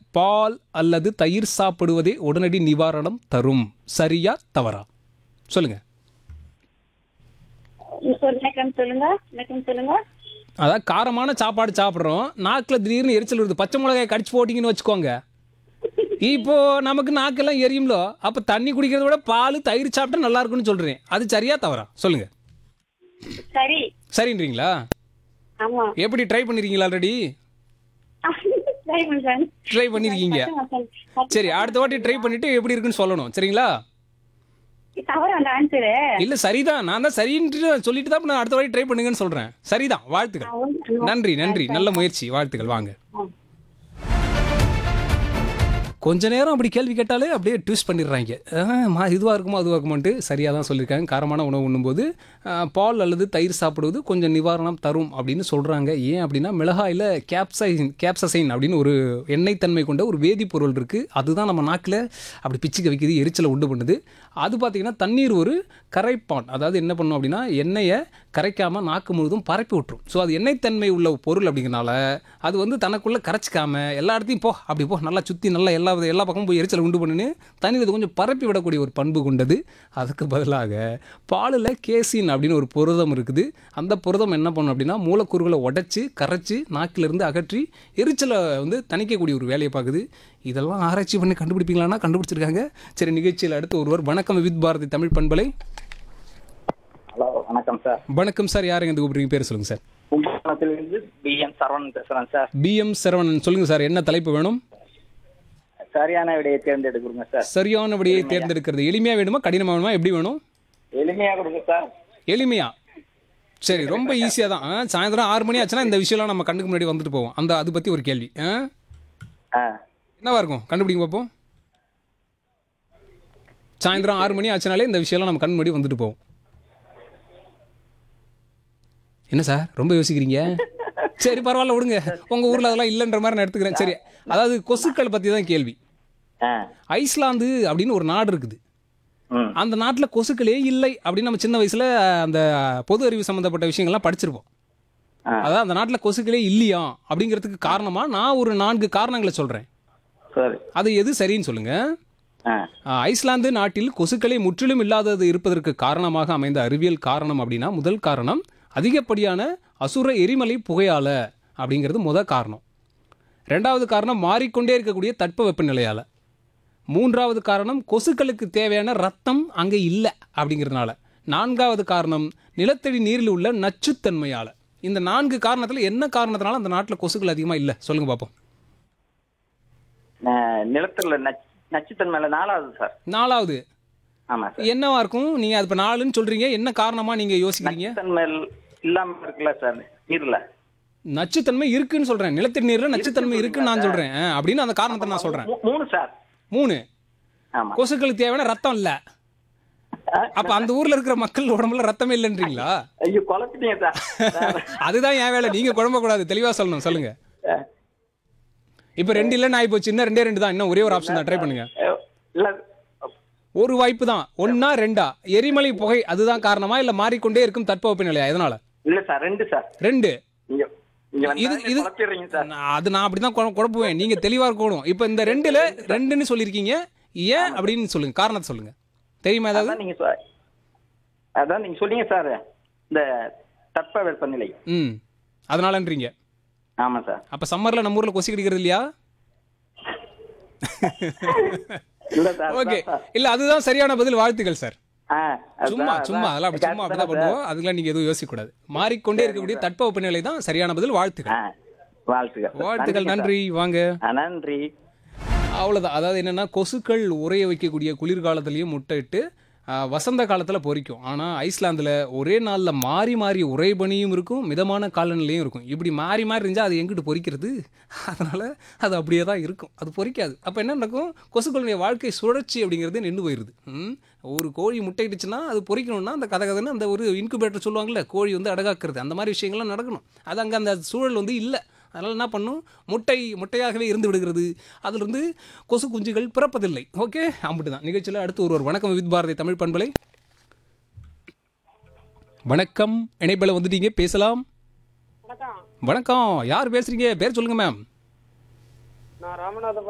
பால் அல்லது தயிர் சாப்பிடுவதே உடனடி நிவாரணம் தரும் சரியா தவறா சொல்லுங்க வணக்கம் சொல்லுங்க வணக்கம் சொல்லுங்க அதாவது காரமான சாப்பாடு சாப்பிட்றோம் நாக்கில் திடீர்னு எரிச்சல் வருது பச்சை மிளகாய் கடிச்சு போட்டிங்கன்னு வச்சுக்கோங்க இப்போ நமக்கு நாக்கெல்லாம் எரியும்லோ அப்போ தண்ணி குடிக்கிறத விட பால் தயிர் சாப்பிட்டா நல்லா இருக்கும்னு சொல்கிறேன் அது சரியா தவறா சொல்லுங்க சரி சரின்றீங்களா ஆமா எப்படி ட்ரை பண்ணிருக்கீங்களா ஆல்ரெடி ட்ரை பண்றேன் ட்ரை பண்ணிருக்கீங்க சரி அடுத்த வாட்டி ட்ரை பண்ணிட்டு எப்படி இருக்குன்னு சொல்லணும் சரிங்களா தவறு அந்த ஆன்சரு இல்ல சரிதான் நான் தான் சரின்ட்டு சொல்லிட்டு தான் இப்ப நான் அடுத்த வாட்டி ட்ரை பண்ணுங்கன்னு சொல்றேன் சரிதான் வாழ்த்துக்கள் நன்றி நன்றி நல்ல முயற்சி வாழ்த்துக்கள் வாங்க கொஞ்ச நேரம் அப்படி கேள்வி கேட்டாலே அப்படியே ட்விஸ்ட் பண்ணிடுறாங்க ஆஹ், மா இதுவாக இருக்குமோ அதுவாக இருக்குமான்ட்டு சரியாக தான் சொல்லியிருக்காங்க காரமான உணவு உண்ணும்போது ஆஹ், பால் அல்லது தயிர் சாப்பிடுவது கொஞ்சம் நிவாரணம் தரும் அப்படின்னு சொல்கிறாங்க ஏன் அப்படின்னா மிளகாயில் கேப்சைன் கேப்சசைன் அப்படின்னு ஒரு எண்ணெய் தன்மை கொண்ட ஒரு வேதிப்பொருள் இருக்குது அதுதான் நம்ம நாக்கில் அப்படி பிச்சுக்க வைக்குது எரிச்சலை உண்டு பண்ணுது அது பார்த்திங்கன்னா தண்ணீர் ஒரு கரைப்பான் அதாவது என்ன பண்ணும் அப்படின்னா எண்ணெயை கரைக்காமல் நாக்கு முழுதும் பரப்பி விட்டுரும் ஸோ அது எண்ணெய் தன்மை உள்ள பொருள் அப்படிங்கிறனால அது வந்து தனக்குள்ளே கரைச்சிக்காம எல்லா இடத்தையும் போ அப்படி போ நல்லா சுற்றி நல்லா எல்லா வித- எல்லா பக்கமும் போய் எரிச்சல் உண்டு பண்ணுன்னு தண்ணீர் இது கொஞ்சம் பரப்பி விடக்கூடிய ஒரு பண்பு கொண்டது அதுக்கு பதிலாக பாலில் கேசின் அப்படின்னு ஒரு புரதம் இருக்குது அந்த புரதம் என்ன பண்ணும் அப்படின்னா மூலக்கூறுகளை உடைச்சி கரைச்சி நாக்கிலிருந்து அகற்றி எரிச்சலை வந்து தணிக்கக்கூடிய ஒரு வேலையை பார்க்குது இதெல்லாம் ஆராய்ச்சி பண்ணி கண்டுபிடிப்பீங்களான்னா கண்டுபிடிச்சிருக்காங்க சரி நிகழ்ச்சியில் அடுத்து ஒருவர் வணக்கம் வித் பாரதி தமிழ் பண்பலை ஹலோ வணக்கம் சார் வணக்கம் சார் யாருங்க இந்த கூப்பிடுறீங்க பேர் சொல்லுங்கள் சார் கும்பகோணத்திலிருந்து பி எம் சரவணன் பேசுறேன் சார் பிஎம் சரவணன் சொல்லுங்கள் சார் என்ன தலைப்பு வேணும் சரியான விடையை தேர்ந்தெடுக்கிறோங்க சார் சரியான விடையை தேர்ந்தெடுக்கிறது எளிமையா வேணுமா கடினமா வேணுமா எப்படி வேணும் எளிமையா கொடுங்க சார் எளிமையா சரி ரொம்ப ஈஸியாக தான் ஆ, சாயந்தரம் ஆறு மணி ஆச்சுன்னா இந்த விஷயம்லாம் நம்ம கண்ணுக்கு முன்னாடி வந்துட்டு போவோம் அந்த அது பற்றி ஒரு கேள்வி ஆ ஆ என்னவா இருக்கும் கண்டுபிடிங்க பார்ப்போம் சாயந்தரம் ஆறு மணி ஆச்சுனாலே இந்த விஷயம்லாம் நம்ம கண் முன்னாடி வந்துட்டு போவோம் என்ன சார் ரொம்ப யோசிக்கிறீங்க சரி பரவாயில்ல விடுங்க உங்க ஊர்ல அதெல்லாம் இல்லைன்ற மாதிரி நான் எடுத்துக்கிறேன் சரி அதாவது கொசுக்கள் பத்தி தான் கேள்வி ஆ ஐஸ்லாந்து அப்படின்னு ஒரு நாடு இருக்குது ம் அந்த நாட்டில் கொசுக்களே இல்லை அப்படின்னு நம்ம சின்ன வயசுல அந்த பொது அறிவு சம்மந்தப்பட்ட விஷயங்கள்லாம் படிச்சிருப்போம் ஆ. அதாவது அந்த நாட்டில் கொசுக்களே இல்லையா அப்படிங்கிறதுக்கு காரணமா நான் ஒரு நான்கு காரணங்களை சொல்றேன் சரி அது எது சரின்னு சொல்லுங்க ஆ ஆஹ், ஐஸ்லாந்து நாட்டில் கொசுக்களை முற்றிலும் இல்லாதது இருப்பதற்கு காரணமாக அமைந்த அறிவியல் காரணம் அப்படின்னா முதல் காரணம் அதிகப்படியான அசுர எரிமலை புகையால அப்படிங்கிறது முத காரணம் ரெண்டாவது காரணம் மாறிக்கொண்டே இருக்கக்கூடிய தட்ப வெப்பநிலையால மூன்றாவது காரணம் கொசுக்களுக்கு தேவையான ரத்தம் அங்கே இல்லை அப்படிங்கிறதுனால நான்காவது காரணம் நிலத்தடி நீரில் உள்ள நச்சுத்தன்மையால இந்த நான்கு காரணத்தில் என்ன காரணத்தினால அந்த நாட்டில் கொசுக்கள் அதிகமாக இல்லை சொல்லுங்க பார்ப்போம் ந- நிலத்துல நச்சு நச்சுத்தன்மையில நாலாவது சார் நாலாவது ஆமா சார் என்னவா இருக்கும் நீங்க அது இப்ப நாலுன்னு சொல்றீங்க என்ன காரணமா நீங்க யோசிக்கிறீங்க நச்சுத்தன்மை இல்லாம இருக்குல்ல சார் நீர்ல நச்சுத்தன்மை இருக்குன்னு சொல்றேன் நிலத்தடி நீர்ல நச்சுத்தன்மை இருக்குன்னு நான் சொல்றேன் ஆ, அப்படின்னு அந்த காரணத்தை நான் சொல்றேன் மூ- மூணு சார் மூணு ஆமா கொசுக்களுக்கு தேவையான ரத்தம் இல்ல அப்ப அந்த ஊர்ல இருக்கிற மக்கள் உடம்புல ரத்தமே இல்லைன்றீங்களா ஐயோ குழப்பிட்டீங்க சார் அதுதான் என் வேலை நீங்க குழம்ப கூடாது தெளிவா சொல்லணும் சொல்லுங்க இப்ப ரெண்டு இல்லைன்னு ஆகி போச்சு இன்னும் ரெண்டே ரெண்டு தான் இன்னும் ஒரே ஒரு ஆப்ஷன் தான் ட்ரை பண்ணுங்க அஹ், இல்ல ஒரு வாய்ப்பு தான் ஒன்னா ரெண்டா எரிமலை புகை அதுதான் காரணமா இல்ல மாறிக்கொண்டே இருக்கும் தட்பவெப்ப நிலையா எதனால இல்ல சார் ரெண்டு சார் ரெண்டு இங்க இங்க இது வந்து இது குழப்பிடுறீங்க சார் நான் அது நான் அப்படிதான் குழ- குழப்புவேன் நீங்க தெளிவா இருக்கணும் இப்போ இந்த ரெண்டுல ரெண்டுன்னு சொல்லியிருக்கீங்க ஏன் அப்படின்னு சொல்லுங்க காரணத்தை சொல்லுங்க தெரியுமா ஏதாவது அதான் நீங்க சொ- அதான் நீங்க சொன்னீங்க சார் இந்த தட்ப வெப்பநிலை ம் அதனாலன்றீங்க ஆமா சார் அப்ப சம்மர்ல நம்ம ஊர்ல கொசு கடிக்கிறது இல்லையா இல்ல சார் ஓகே அதான் சார். இல்ல அதுதான் சரியான பதில் வாழ்த்துக்கள் சார் ஆ, அதான், சும்மா அதான். சும்மா அதெல்லாம் அப்படி சும்மா அப்படிதான் பண்ணுவோம் அதுக்கெல்லாம் நீங்க எதுவும் யோசிக்க கூடாது மாறிக்கொண்டே இருக்கக்கூடிய தட்பவெப்ப நிலை தான் சரியான பதில் ஆ, வாழ்த்துக்கள் வாழ்த்துக்கள் வாழ்த்துக்கள் நன்றிங்க நன்றி வாங்க சார். ஆ, நன்றி அவ்வளோதான் அதாவது என்னென்னா கொசுக்கள் உறைய வைக்கக்கூடிய குளிர்காலத்துலேயும் முட்டையிட்டு ஆ, வசந்த காலத்தில் பொரிக்கும் ஆனால் ஐஸ்லாந்தில் ஒரே நாளில் மாறி மாறி உறை பனியும் இருக்கும் மிதமான காலநிலையும் இருக்கும் இப்படி மாறி மாறி இருந்தால் அது எங்கிட்டு பொரிக்கிறது அதனால் அது அப்படியே தான் இருக்கும் அது பொரிக்காது அப்போ என்ன நடக்கும் கொசுக்களுடைய வாழ்க்கை சுழற்சி அப்படிங்கிறது நின்று போயிடுது ம்? ஒரு கோழி முட்டையிடுச்சுன்னா அது பொரிக்கணும்னா அந்த கதை கதைன்னு அந்த ஒரு இன்குபேட்டர் சொல்லுவாங்கல்ல கோழி வந்து அடகாக்குறது அந்த மாதிரி விஷயங்கள்லாம் நடக்கணும் அது அங்கே அந்த சூழல் வந்து இல்லை அதனால் என்ன பண்ணும் முட்டை முட்டையாகவே இருந்து விடுகிறது அதிலிருந்து கொசு குஞ்சுகள் பிறப்பதில்லை ஓகே அம்பிட்டு தான் நிகழ்ச்சியில் அடுத்து ஒருவர் வணக்கம் வித் பாரதி தமிழ் பண்பலை வணக்கம் இணைப்பில் வந்துட்டீங்க பேசலாம் வணக்கம் வணக்கம் யார் பேசுறீங்க பேர் சொல்லுங்க மேம் நான் ராமநாதபுரம்